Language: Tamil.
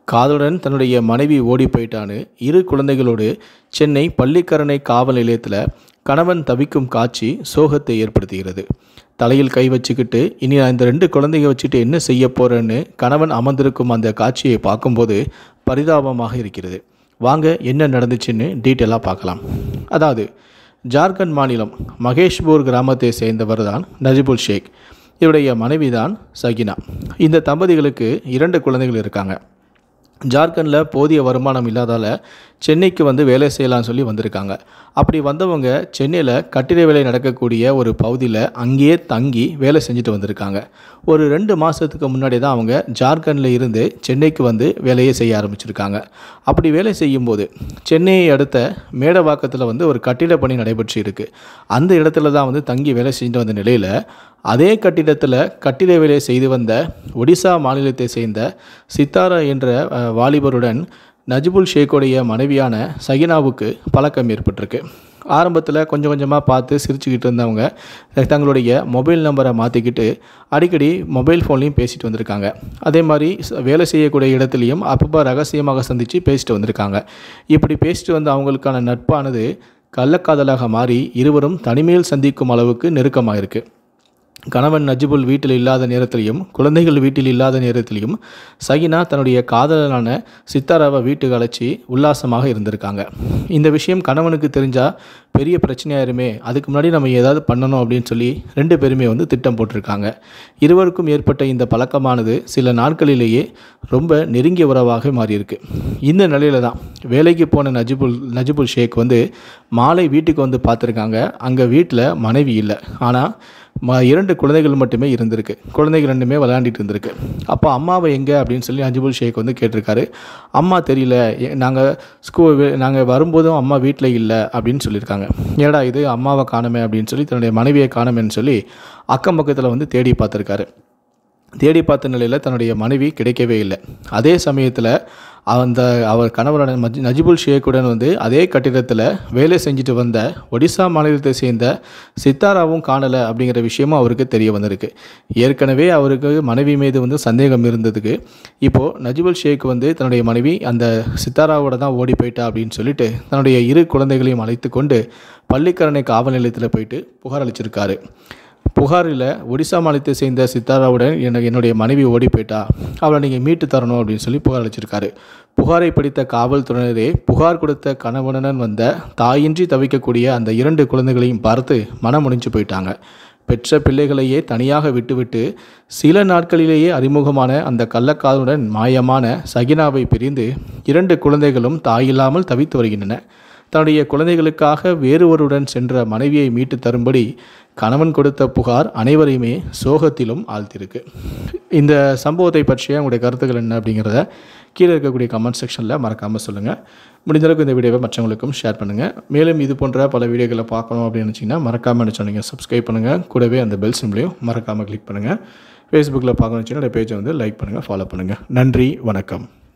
காதலுடன் தன்னுடைய மனைவி ஓடி போயிட்டான்னு இரு குழந்தைகளோடு சென்னை பள்ளிக்கரணை காவல் நிலையத்தில் கணவன் தவிக்கும் காட்சி சோகத்தை ஏற்படுத்துகிறது தலையில் கை வச்சுக்கிட்டு இனி நான் இந்த ரெண்டு குழந்தைங்க வச்சுட்டு என்ன செய்ய போகிறேன்னு கணவன் அமர்ந்திருக்கும் அந்த காட்சியை பார்க்கும்போது பரிதாபமாக இருக்கிறது வாங்க என்ன நடந்துச்சுன்னு டீட்டெயிலாக பார்க்கலாம் அதாவது ஜார்க்கண்ட் மாநிலம் மகேஷ்பூர் கிராமத்தை சேர்ந்தவர் தான் நஜிபுல் ஷேக் இவருடைய மனைவி தான் சகினா இந்த தம்பதிகளுக்கு இரண்டு குழந்தைகள் இருக்காங்க ஜார்க்கண்டில் போதிய வருமானம் இல்லாதால் சென்னைக்கு வந்து வேலை செய்யலாம்னு சொல்லி வந்திருக்காங்க அப்படி வந்தவங்க சென்னையில் கட்டிட வேலை நடக்கக்கூடிய ஒரு பகுதியில் அங்கேயே தங்கி வேலை செஞ்சுட்டு வந்திருக்காங்க ஒரு ரெண்டு மாதத்துக்கு முன்னாடி தான் அவங்க ஜார்க்கண்டில் இருந்து சென்னைக்கு வந்து வேலையை செய்ய ஆரம்பிச்சிருக்காங்க அப்படி வேலை செய்யும்போது சென்னையை அடுத்த மேடவாக்கத்தில் வந்து ஒரு கட்டிட பணி நடைபெற்று இருக்குது அந்த இடத்துல தான் வந்து தங்கி வேலை செஞ்சுட்டு வந்த நிலையில் அதே கட்டிடத்தில் கட்டிட வேலை செய்து வந்த ஒடிசா மாநிலத்தை சேர்ந்த சித்தாரா என்ற அஹ், வாலிபருடன் நஜிபுல் ஷேக்குடைய மனைவியான சகினாவுக்கு பழக்கம் ஏற்பட்டிருக்கு ஆரம்பத்தில் கொஞ்சம் கொஞ்சமாக பார்த்து சிரிச்சுக்கிட்டு இருந்தவங்க தங்களுடைய மொபைல் நம்பரை மாற்றிக்கிட்டு அடிக்கடி மொபைல் ஃபோன்லேயும் பேசிட்டு வந்திருக்காங்க அதே மாதிரி ச- வேலை செய்யக்கூடிய இடத்துலையும் அப்பப்போ ரகசியமாக சந்தித்து பேசிட்டு வந்திருக்காங்க இப்படி பேசிட்டு வந்த அவங்களுக்கான நட்பானது கள்ளக்காதலாக மாறி இருவரும் தனிமையில் சந்திக்கும் அளவுக்கு நெருக்கமாக இருக்குது கணவன் நஜிபுல் வீட்டில் இல்லாத நேரத்திலையும் குழந்தைகள் வீட்டில் இல்லாத நேரத்திலையும் சகினா தன்னுடைய காதலனான சித்தாராவை வீட்டுக்கு அழைச்சி உல்லாசமாக இருந்திருக்காங்க இந்த விஷயம் கணவனுக்கு தெரிஞ்சால் பெரிய பிரச்சனையாயிருமே அதுக்கு முன்னாடி நம்ம ஏதாவது பண்ணணும் அப்படின்னு சொல்லி ரெண்டு பேருமே வந்து திட்டம் போட்டிருக்காங்க இருவருக்கும் ஏற்பட்ட இந்த பழக்கமானது சில நாட்களிலேயே ரொம்ப நெருங்கிய உறவாக மாறியிருக்கு இந்த நிலையில தான் வேலைக்கு போன நஜிபுல் நஜிபுல் ஷேக் வந்து மாலை வீட்டுக்கு வந்து பார்த்துருக்காங்க அங்கே வீட்டில் மனைவி இல்லை ஆனால் ம இரண்டு குழந்தைகள் மட்டுமே இருந்திருக்கு குழந்தைகள் ரெண்டுமே விளையாண்டிட்டு இருந்திருக்கு அப்போ அம்மாவை எங்கே அப்படின்னு சொல்லி நஜிபுல் ஷேக் வந்து கேட்டிருக்காரு அம்மா தெரியல நாங்கள் ஸ்கூல் நாங்கள் வரும்போதும் அம்மா வீட்டில் இல்லை அப்படின்னு சொல்லியிருக்காங்க ஏடா இது அம்மாவை காணுமே அப்படின்னு சொல்லி தன்னுடைய மனைவியை காணுமேன்னு சொல்லி அக்கம் பக்கத்தில் வந்து தேடி பார்த்துருக்காரு தேடி பார்த்த நிலையில் தன்னுடைய மனைவி கிடைக்கவே இல்லை அதே சமயத்தில் அந்த அவர் கணவரான மஜ் நஜிபுல் ஷேக்குடன் வந்து அதே கட்டிடத்தில் வேலை செஞ்சுட்டு வந்த ஒடிசா மாநிலத்தை சேர்ந்த சித்தாராவும் காணலை அப்படிங்கிற விஷயமும் அவருக்கு தெரிய வந்திருக்கு ஏற்கனவே அவருக்கு மனைவி மீது வந்து சந்தேகம் இருந்ததுக்கு இப்போது நஜிபுல் ஷேக் வந்து தன்னுடைய மனைவி அந்த சித்தாராவோட தான் ஓடி போயிட்டா அப்படின்னு சொல்லிட்டு தன்னுடைய இரு குழந்தைகளையும் அழைத்து கொண்டு பள்ளிக்கரணை காவல் நிலையத்தில் போயிட்டு புகார் அளிச்சிருக்காரு புகாரில் ஒடிசா மாநிலத்தை சேர்ந்த சித்தாராவுடன் எனக்கு என்னுடைய மனைவி ஓடி போயிட்டா அவளை நீங்கள் மீட்டு தரணும் அப்படின்னு சொல்லி புகார் அளிச்சிருக்காரு புகாரை படித்த காவல்துறையினரே புகார் கொடுத்த கணவனுடன் வந்த தாயின்றி தவிக்கக்கூடிய அந்த இரண்டு குழந்தைகளையும் பார்த்து மனம் முடிஞ்சு போயிட்டாங்க பெற்ற பிள்ளைகளையே தனியாக விட்டுவிட்டு சில நாட்களிலேயே அறிமுகமான அந்த கள்ளக்காதலுடன் மாயமான சகினாவை பிரிந்து இரண்டு குழந்தைகளும் தாயில்லாமல் தவித்து வருகின்றன தன்னுடைய குழந்தைகளுக்காக வேறொருவருடன் சென்ற மனைவியை மீட்டு தரும்படி கணவன் கொடுத்த புகார் அனைவரையுமே சோகத்திலும் ஆழ்த்திருக்கு இந்த சம்பவத்தை பற்றிய உங்களுடைய கருத்துக்கள் என்ன அப்படிங்கிறத கீழே இருக்கக்கூடிய கமெண்ட் செக்ஷனில் மறக்காமல் சொல்லுங்கள் முடிஞ்ச அளவுக்கு இந்த வீடியோவை மற்றவங்களுக்கும் ஷேர் பண்ணுங்கள் மேலும் இது போன்ற பல வீடியோக்களை பார்க்கணும் அப்படின்னு நினச்சிங்கன்னா மறக்காமல் என்ன சொன்னீங்க சப்ஸ்கிரைப் பண்ணுங்கள் கூடவே அந்த பெல் சிம்லையும் மறக்காமல் கிளிக் பண்ணுங்கள் ஃபேஸ்புக்கில் பார்க்கணுன்னு வச்சுன்னா பேஜை வந்து லைக் பண்ணுங்கள் ஃபாலோ பண்ணுங்கள் நன்றி வணக்கம்